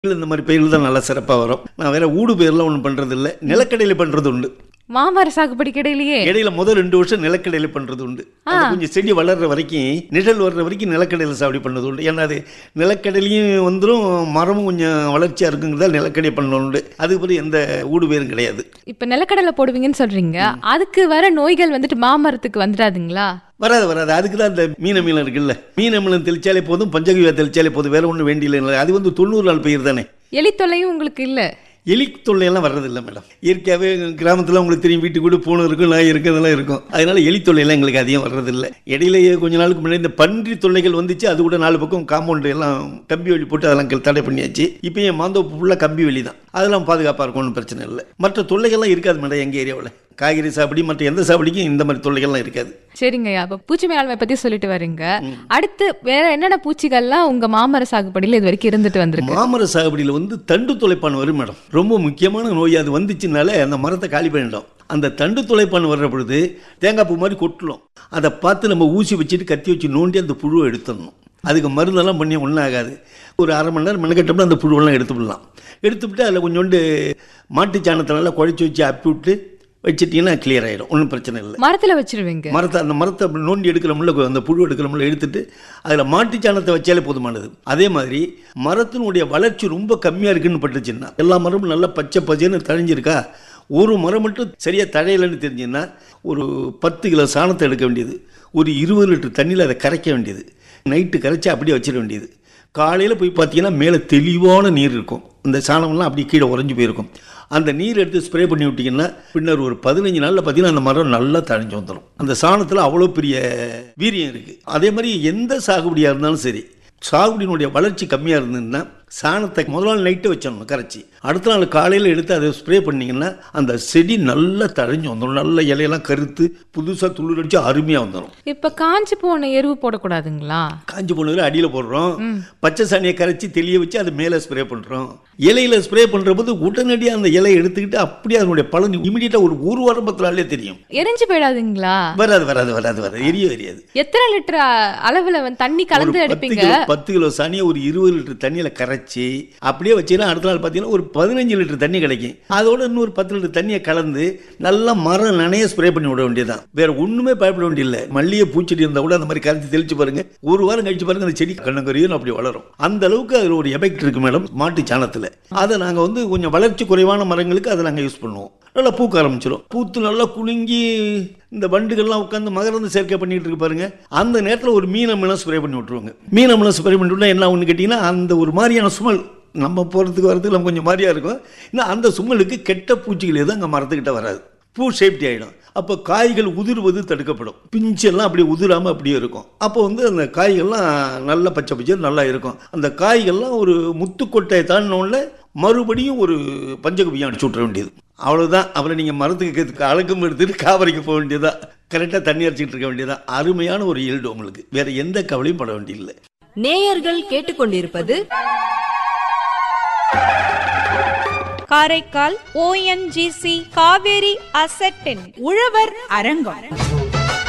இந்த மாதிரி பயிர்கள் தான் நல்லா சிறப்பாக வரும் நான் வேற ஊடு பயிரெலாம் ஒன்றும் பண்ணுறது இல்லை நிலக்கடையில் பண்ணுறது உண்டு மாமர சாகுபடி கிடையிலையே இடையில முதல் ரெண்டு வருஷம் நிலக்கடையில் பண்ணுறது உண்டு அது கொஞ்சம் செடி வளர்ற வரைக்கும் நிழல் வர்ற வரைக்கும் நிலக்கடையில் சாவடி பண்ணது உண்டு ஏன்னா அது நிலக்கடையிலையும் வந்துடும் மரமும் கொஞ்சம் வளர்ச்சியாக இருக்குங்கிறதால நிலக்கடை பண்ணணும் உண்டு அதுக்கு பிறகு எந்த ஊடு பயிரும் கிடையாது இப்ப நிலக்கடலை போடுவீங்கன்னு சொல்றீங்க அதுக்கு வர நோய்கள் வந்துட்டு மாமரத்துக்கு வந்துடாதுங்களா வராது வராது அதுக்கு தான் இந்த மீனமிலம் இருக்குல்ல மீனமிலம் தெளிச்சாலே போதும் பஞ்சகவியா தெளிச்சாலே போதும் வேற ஒன்றும் வேண்டியில்லை அது வந்து தொண்ணூறு நாள் பயிர் தானே எலி தொல்லையும் உங்களுக்கு இல்ல எலி தொல்லையெல்லாம் வர்றதில்லை மேடம் இயற்கையாகவே கிராமத்தில் உங்களுக்கு தெரியும் வீட்டுக்கு கூட பூனை இருக்கும் நாய் இருக்கும் அதெல்லாம் இருக்கும் அதனால எலி தொல்லையெல்லாம் எங்களுக்கு அதிகம் வர்றதில்லை இடையிலேயே கொஞ்ச நாளுக்கு முன்னாடி இந்த பன்றி தொல்லைகள் வந்துச்சு அது கூட நாலு பக்கம் காம்பவுண்டு எல்லாம் கம்பி வேலி போட்டு அதெல்லாம் கெ- தடை பண்ணியாச்சு இப்போ என் மாந்தோப்பு ஃபுல்லாக கம்பி வேலி தான் அதெல்லாம் பாதுகாப்பாக இருக்கும் ஒன்றும் பிரச்சனை இல்லை மற்ற தொல்லைகள்லாம் இருக்காது மேடம் எங்கள் ஏரியாவில் காய்கறி சாப்பிடி மற்ற எந்த சாப்பிடிக்கும் இந்த மாதிரி தொல்லைகள்லாம் இருக்காது சரிங்கய்யா அப்ப பூச்சி மேலாண்மை பத்தி சொல்லிட்டு வரீங்க அடுத்து வேற என்னென்ன பூச்சிகள்லாம் உங்க மாமர சாகுபடியில இது வரைக்கும் இருந்துட்டு வந்திருக்கு மாமர சாகுபடியில் வந்து தண்டு துளைப்பான் வரும் மேடம் ரொம்ப முக்கியமான நோய் அது வந்துச்சுனாலே அந்த மரத்தை காலி பண்ணிடும் அந்த தண்டு துளைப்பான் வர்ற பொழுது தேங்காய் பூ மாதிரி கொட்டலும் அதை பார்த்து நம்ம ஊசி வச்சுட்டு கத்தி வச்சு நோண்டி அந்த புழுவை எடுத்துடணும் அதுக்கு மருந்தெல்லாம் பண்ணி ஒன்றும் ஆகாது ஒரு அரை மணி நேரம் மெனக்கட்டோம்னா அந்த புழுவெல்லாம் எடுத்துவிடலாம் எடுத்துவிட்டு அதில் கொஞ்சோண்டு மாட்டுச் சாணத்தை நல்லா குழச்சி வச்சு அப்பி விட்டு வச்சிட்டிங்கன்னா கிளியர் ஆகிடும் ஒன்றும் பிரச்சனை இல்லை மரத்துல வச்சிருவீங்க மரத்தை அந்த மரத்தை அப்படி நோண்டி எடுக்கிறோம்ல அந்த புழு எடுக்கிறோம்ல எடுத்துட்டு அதில் மாட்டுச் சாணத்தை வச்சாலே போதுமானது அதே மாதிரி மரத்தினுடைய வளர்ச்சி ரொம்ப கம்மியாக இருக்குன்னு பட்டுச்சுன்னா எல்லா மரமும் நல்லா பச்சை பச்சைன்னு தழிஞ்சிருக்கா ஒரு மரம் மட்டும் சரியாக தழையலைன்னு தெரிஞ்சுன்னா ஒரு பத்து கிலோ சாணத்தை எடுக்க வேண்டியது ஒரு இருபது லிட்டர் தண்ணியில் அதை கரைக்க வேண்டியது நைட்டு கரைச்சி அப்படியே வச்சிட வேண்டியது காலையில் போய் பார்த்தீங்கன்னா மேலே தெளிவான நீர் இருக்கும் இந்த சாணம்லாம் அப்படியே கீழே உறைஞ்சு போயிருக்கும் அந்த நீர் எடுத்து ஸ்ப்ரே பண்ணி விட்டிங்கன்னா பின்னர் ஒரு பதினஞ்சு நாளில் பார்த்தீங்கன்னா அந்த மரம் நல்லா தழைஞ்சு வந்துடும் அந்த சாணத்தில் அவ்வளோ பெரிய வீரியம் இருக்குது அதே மாதிரி எந்த சாகுபடியாக இருந்தாலும் சரி சாகுபடியினுடைய வளர்ச்சி கம்மியாக இருந்ததுன்னா சாணத்தை முதல் நாள் நைட்டு வச்சிடணும் கரைச்சி அடுத்த நாள் காலையில் எடுத்து அதை ஸ்ப்ரே பண்ணிங்கன்னா அந்த செடி நல்லா தழைஞ்சு வந்துடும் நல்ல இலையெல்லாம் கருத்து புதுசாக துளிர் அடிச்சு அருமையாக வந்துடும் இப்ப காஞ்சி போன எருவு போடக்கூடாதுங்களா காஞ்சி போனதில் அடியில் போடுறோம் பச்சை சாணியை கரைச்சி தெளிய வச்சு அது மேலே ஸ்ப்ரே பண்ணுறோம் இலையில ஸ்ப்ரே பண்ணுற போது உடனடியாக அந்த இலையை எடுத்துக்கிட்டு அப்படியே அதனுடைய பலன் இமிடியட்டாக ஒரு ஒரு வாரம்பத்தினாலே தெரியும் எரிஞ்சு போயிடாதுங்களா வராது வராது வராது வராது எரிய எரியாது எத்தனை லிட்டர் அ- அளவுல வந்து தண்ணி ஒரு கலந்து பத்து எடுப்பீங்க கிலோ பத்து கிலோ சாணியை ஒரு இருபது லிட்டர் தண்ணியில் கரைச்சி அப்படியே வச்சீங்கன்னா அடுத்த நாள் பார்த்தீங்கன்னா ஒரு பதினஞ்சு லிட்டர் தண்ணி கிடைக்கும் அதோட இன்னொரு பத்து லிட்டர் தண்ணியை கலந்து நல்லா மரம் நனைய ஸ்ப்ரே பண்ணி விட வேண்டியதுதான் வேற ஒண்ணுமே பயப்பட வேண்டியதில்லை மல்லிகை பூச்செடி இருந்தால் கூட அந்த மாதிரி கரைச்சி தெளிச்சு பாருங்க ஒரு வாரம் கழிச்சு பாருங்க அந்த செடி கண்ணங்கரியும் அப்படி வளரும் அந்த அளவுக்கு அதில் ஒரு எஃபெக்ட் இருக்கு மேடம் மாட்டு சாணத்தில் அதை நாங்கள் வந்து கொஞ்சம் வளர்ச்சி குறைவான மரங்களுக்கு அதை நாங்கள் யூஸ் பண்ணுவோம் நல்லா பூக்க ஆரம்பிச்சிடும் பூத்து நல்லா குலுங்கி இந்த வண்டுகள்லாம் உட்காந்து மகரந்த சேர்க்கை பண்ணிட்டு இருக்கு பாருங்க அந்த நேரத்தில் ஒரு மீனமெல்லாம் ஸ்ப்ரே பண்ணி விட்ருவாங்க மீனமெல்லாம் ஸ்ப்ரே பண்ணி விட்டா என்ன ஒன்று கேட்டிங்கன்னா அந்த ஒரு மாதிரியான சுமல் நம்ம போகிறதுக்கு வரதுக்கு நம்ம கொஞ்சம் மாதிரியாக இருக்கும் இன்னும் அந்த சுமலுக்கு கெட்ட பூச்சிகள் எதுவும் அங்கே மரத்துக்கிட்ட வராது பூ சேஃப்டி ஆகிடும் அப்போ காய்கள் உதிர்வது தடுக்கப்படும் பிஞ்செல்லாம் அப்படியே உதிராமல் அப்படியே இருக்கும் அப்போ வந்து அந்த காய்கள்லாம் நல்ல பச்சை பச்சை நல்லா இருக்கும் அந்த காய்கள்லாம் ஒரு முத்துக்கொட்டையை தாண்டினோடனே மறுபடியும் ஒரு பஞ்சகவியம் அடிச்சு விட்ற வேண்டியது அவ்வளவுதான் அப்புறம் நீங்கள் மரத்துக்கு அழகும் எடுத்துட்டு காவரிக்கு போக வேண்டியதா கரெக்டாக தண்ணி அரைச்சிட்டு இருக்க வேண்டியதா அருமையான ஒரு ஈல்டு உங்களுக்கு வேற எந்த கவலையும் பட வேண்டியதில்லை நேயர்கள் கேட்டுக்கொண்டிருப்பது காரைக்கால் ஓஎன்ஜிசி காவேரி அசட்டின் உழவர் அரங்கம்